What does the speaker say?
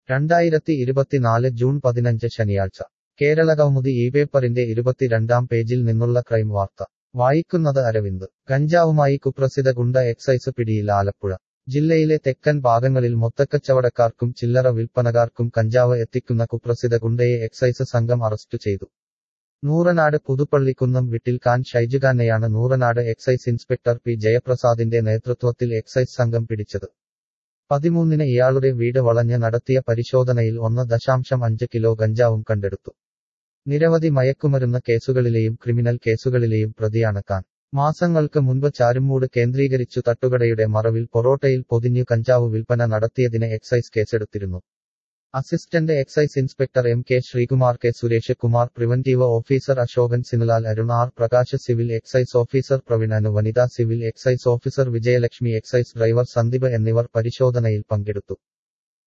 രണ്ടായിരത്തി ഇരുപത്തിനാല് ജൂൺ പതിനഞ്ച് ശനിയാഴ്ച കേരളകൗമുദി ഈ പേപ്പറിന്റെ ഇരുപത്തിരണ്ടാം പേജിൽ നിന്നുള്ള ക്രൈം വാർത്ത വായിക്കുന്നത് അരവിന്ദ് ഗഞ്ചാവുമായി കുപ്രസിദ്ധ ഗുണ്ട എക്സൈസ് പിടിയിൽ ആലപ്പുഴ ജില്ലയിലെ തെക്കൻ ഭാഗങ്ങളിൽ മൊത്തക്കച്ചവടക്കാർക്കും ചില്ലറ വിൽപ്പനകാർക്കും കഞ്ചാവ് എത്തിക്കുന്ന കുപ്രസിദ്ധ ഗുണ്ടയെ എക്സൈസ് സംഘം അറസ്റ്റ് ചെയ്തു നൂറനാട് പുതുപ്പള്ളിക്കുന്നം വിട്ടിൽ ഖാൻ ഷൈജുഖാനെയാണ് നൂറനാട് എക്സൈസ് ഇൻസ്പെക്ടർ പി ജയപ്രസാദിന്റെ നേതൃത്വത്തിൽ എക്സൈസ് സംഘം പിടിച്ചത് പതിമൂന്നിന് ഇയാളുടെ വീട് വളഞ്ഞ് നടത്തിയ പരിശോധനയിൽ ഒന്ന് ദശാംശം അഞ്ച് കിലോ ഗഞ്ചാവും കണ്ടെടുത്തു നിരവധി മയക്കുമരുന്ന് കേസുകളിലെയും ക്രിമിനൽ കേസുകളിലെയും പ്രതിയാണ് ഖാൻ മാസങ്ങൾക്ക് മുൻപ് ചാരുമൂട് കേന്ദ്രീകരിച്ചു തട്ടുകടയുടെ മറവിൽ പൊറോട്ടയിൽ പൊതിഞ്ഞു കഞ്ചാവ് വിൽപ്പന നടത്തിയതിന് എക്സൈസ് കേസെടുത്തിരുന്നു assistant excise inspector M K Sreekumar K Suresh Kumar preventive officer Asokan Sinulal Arun R Prakash civil excise officer Praveen Anu വനിതാ civil excise officer Vijayalakshmi excise driver Sandeep എന്നിവർ പരിശോധനയിൽ പങ്കെടുത്തു